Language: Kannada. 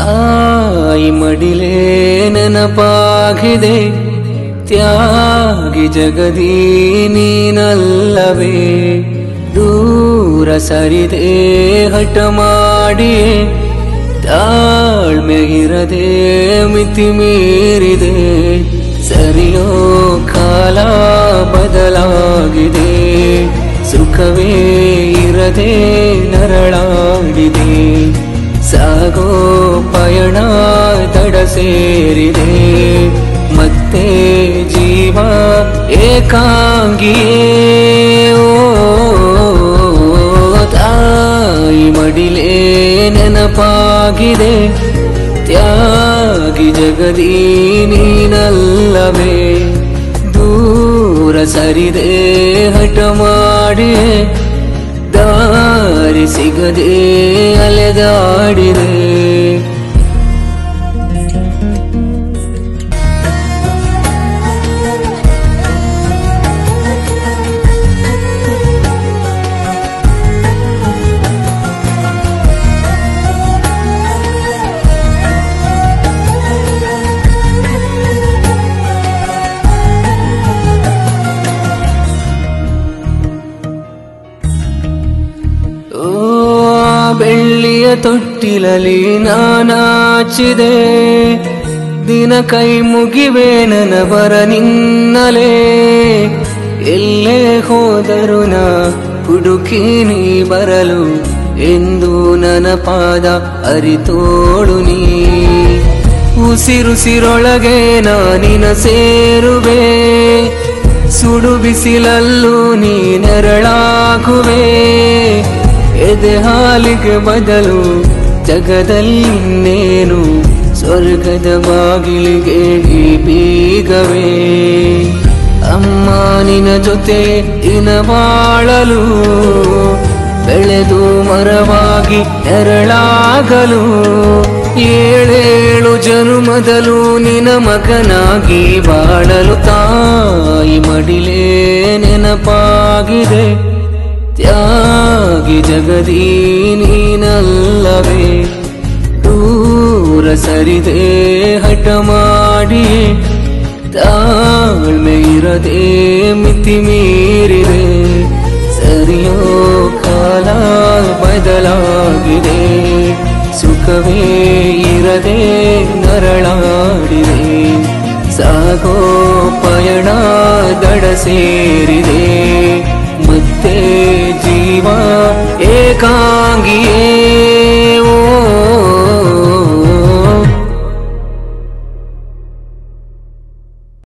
ತಾಯಿ ಮಡಿಲೇ ನೆನಪಾಗಿದೆ ತ್ಯಾಗಿ ಜಗದೀ ನೀನಲ್ಲವೇ ದೂರ ಸರಿದೆ ಹಠ ಮಾಡಿ ತಾಳ್ಮೆ ಇರದೆ ಮಿತಿ ಮೀರಿದೆ ಸರಿಯೋ ಕಾಲ ಬದಲಾಗಿದೆ ಸುಖವೇ ಇರದೆ ನರಳಾಡಿದೆ ಸಾಗೋ ಪಯಣ ತಡ ಸೇರಿದೆ ಮತ್ತೆ ಜೀವ ಏಕಾಂಗಿಯೇ ಓ ತಾಯಿ ಮಡಿಲೇ ನೆನಪಾಗಿದೆ ತ್ಯಾಗಿ ಜಗದೀ ನೀನಲ್ಲವೇ ದೂರ ಸರಿದೆ ಹಠ ಮಾಡಿ ದಾರಿ ಸಿಗದೆ ಅಲೆದಾಡಿದೆ ಓ ಬೆಳ್ಳಿಯ ತೊಟ್ಟಿಲಲಿ ನಾನಾಚಿದೆ ದಿನ ಕೈ ಮುಗಿವೆ ನನವರ ನಿನ್ನಲೇ ಎಲ್ಲೇ ಹೋದರು ನಾ ಹುಡುಕಿ ನೀ ಬರಲು ಎಂದು ನನ್ನ ಪಾದ ಅರಿತೋಳು ನೀ ಉಸಿರುಸಿರೊಳಗೆ ನಾನಿನ ಸೇರುವೆ ಸುಡು ಬಿಸಿಲಲ್ಲೂ ನೀ ನೆರಳಾಗುವೆ ಎದೆ ಹಾಲಿಗೆ ಬದಲು ಜಗದಲ್ಲಿನ್ನೇನು ಸ್ವರ್ಗದ ಬಾಗಿಲಿಗೆ ಈ ಬೀಗವೇ ಅಮ್ಮ ನಿನ ಜೊತೆ ದಿನ ಬಾಳಲು ಬೆಳೆದು ಮರವಾಗಿ ನೆರಳಾಗಲು ಏಳೇಳು ಜನುಮದಲು ನಿನ ಮಗನಾಗಿ ಬಾಳಲು ತಾಯಿ ಮಡಿಲೇ ನೆನಪಾಗಿದೆ ತ್ಯಾಗಿ ಜಗದೀ ನೀನಲ್ಲವೇ ದೂರ ಸರಿದೆ ಹಠ ಮಾಡಿ ತಾಳ್ಮೆ ಇರದೆ ಮಿತಿ ಮೀರಿದೆ ಸರಿಯೋ ಕಾಲ ಬದಲಾಗಿದೆ ಸುಖವೇ ಇರದೆ ನರಳಾಡಿದೆ ಸಾಗೋ ಪಯಣ ದಡ ಸೇರಿದೆ